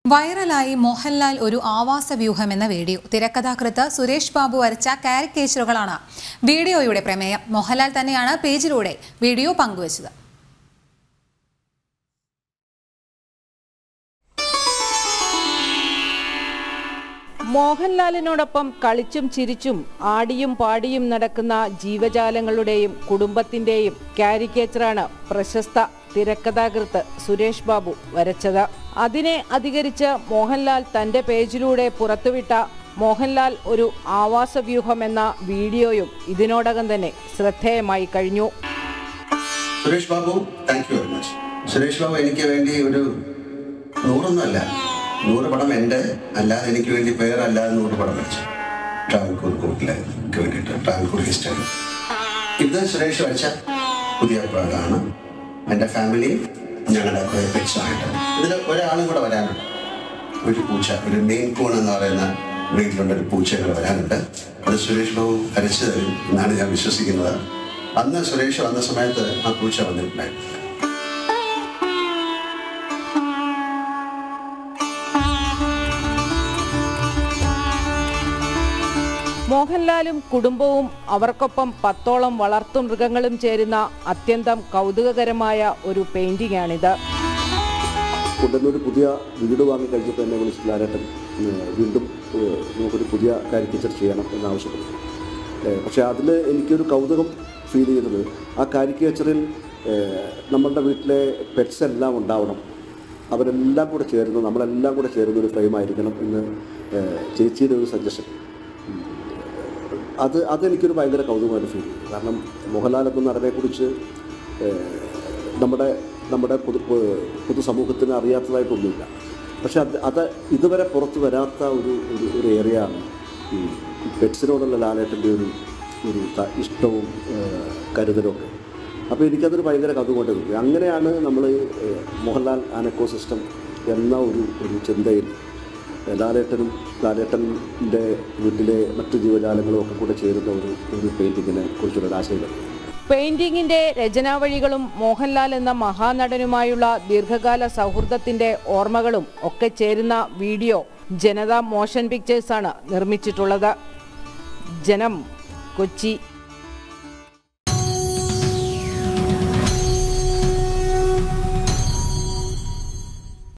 വൈറലായി മോഹൻലാൽ ഒരു ആവാസ വ്യൂഹം എന്ന വീഡിയോ തിരക്കഥാകൃത്ത് സുരേഷ് ബാബു വരച്ച കാരിക്കേച്ചറുകളാണ് വീഡിയോയുടെ പ്രമേയം മോഹൻലാൽ തന്നെയാണ് പേജിലൂടെ വീഡിയോ പങ്കുവച്ചത് മോഹൻലാലിനോടൊപ്പം കളിച്ചും ചിരിച്ചും ആടിയും പാടിയും നടക്കുന്ന ജീവജാലങ്ങളുടെയും കുടുംബത്തിന്റെയും കാരിക്കേച്ചറാണ് പ്രശസ്ത തിരക്കഥാകൃത്ത് സുരേഷ് ബാബു വരച്ചത് അതിനെ അധികരിച്ച് മോഹൻലാൽ തന്റെ പേജിലൂടെ പുറത്തുവിട്ട മോഹൻലാൽ ഒരു ആവാസവ്യൂഹം എന്ന വീഡിയോയും ഇതിനോടകം തന്നെ ശ്രദ്ധേയമായി കഴിഞ്ഞു Suresh Babu thank you very much Suresh Babu എനിക്ക് വേണ്ടി ഒരു നൂറൊന്നുമല്ല നൂറ് പടം എൻ്റെ അല്ലാതെ എനിക്ക് വേണ്ടി പേരല്ലാതെ നൂറ് പടം വരച്ചു ട്രാവൻകൂർ കോട്ടിലേക്ക് വേണ്ടിയിട്ട് ട്രാവൻകൂർ ഹിസ്റ്ററി ഇത് സുരേഷ് വരച്ച പുതിയ പടമാണ് എൻ്റെ ഫാമിലി ഞങ്ങളുടെ കുറേ പെറ്റ്സായിട്ട് ഇതിൽ ഒരാളും കൂടെ വരാനുണ്ട് ഒരു പൂച്ച ഒരു മെയിൻ കൂൺ എന്ന് പറയുന്ന വീട്ടിലുള്ള ഒരു പൂച്ചകൾ വരാനുണ്ട് അത് സുരേഷ് ബാബു വരച്ചു തരും എന്നാണ് ഞാൻ വിശ്വസിക്കുന്നത് അന്ന് സുരേഷ് വന്ന സമയത്ത് ആ പൂച്ച വന്നിട്ടുണ്ടായിരുന്നു മോഹൻലാലും കുടുംബവും അവർക്കൊപ്പം പത്തോളം വളർത്തുമൃഗങ്ങളും ചേരുന്ന അത്യന്തം കൗതുകകരമായ ഒരു പെയിന്റിംഗ് ആണിത് കൊണ്ടുവന്ന ഒരു പുതിയ വീട് വാങ്ങി കഴിഞ്ഞപ്പോൾ എന്നെ വിളിച്ച് ലാലേട്ടൻ ഏഹ്, വീണ്ടും ഏഹ്, നമുക്കൊരു പുതിയ കാരിക്കേച്ചർ ചെയ്യണം എന്നാവശ്യപ്പെട്ടു ഏഹ്, പക്ഷേ അതിൽ എനിക്കൊരു കൗതുകം ഫീൽ ചെയ്തത് ആ കാരിക്കേച്ചറിൽ ഏഹ്, നമ്മളുടെ വീട്ടിലെ പെറ്റ്സ് എല്ലാം ഉണ്ടാവണം അവരെല്ലാം കൂടെ ചേരുന്ന നമ്മളെല്ലാം കൂടെ ചേരുന്ന ഒരു ഫ്രെയിം ആയിരിക്കണം എന്ന് ഏഹ്, ചേച്ചിയുടെ ഒരു സജഷൻ അത് അതെനിക്കൊരു ഭയങ്കര കൗതുകമായിട്ട് ഫീൽ ചെയ്തു കാരണം മോഹൻലാൽ എന്ന നടനെക്കുറിച്ച് ഏഹ്, നമ്മുടെ നമ്മുടെ പൊതു പൊ- പൊതുസമൂഹത്തിന് അറിയാത്തതായിട്ടൊന്നുമില്ല പക്ഷെ അത് അത് ഇതുവരെ പുറത്ത് വരാത്ത ഒരു ഒരു ഒരു ഏരിയ ആണ് ഈ പെറ്റ്സിനോടുള്ള ലാലേട്ടൻ്റെ ഒരു ഒരു ത- ഇഷ്ടവും ഏഹ്, കരുതലും ഒക്കെ അപ്പോൾ എനിക്കതൊരു ഭയങ്കര കൗതുകമായിട്ട് തോന്നി അങ്ങനെയാണ് നമ്മൾ ഏഹ്, മോഹൻലാൽ ആനക്കോ സിസ്റ്റം എന്ന ഒരു ഒരു ചിന്തയിൽ ലാലേട്ടനും ലാലേട്ടൻ്റെ വീട്ടിലെ മറ്റു ജീവജാലങ്ങളും ഒക്കെ കൂടെ ചേരുന്ന ഒരു ഒരു പെയിൻറ്റിങ്ങിനെ കുറിച്ചുള്ള ഒരു ആശയം വരുന്നത് പെയിന്റിംഗിന്റെ രചനാവഴികളും മോഹൻലാൽ എന്ന മഹാനടനുമായുള്ള ദീർഘകാല സൗഹൃദത്തിന്റെ ഓർമ്മകളും ഒക്കെ ചേരുന്ന വീഡിയോ ജനത മോഷൻ പിക്ചേഴ്സാണ് നിർമ്മിച്ചിട്ടുള്ളത് ജനം കൊച്ചി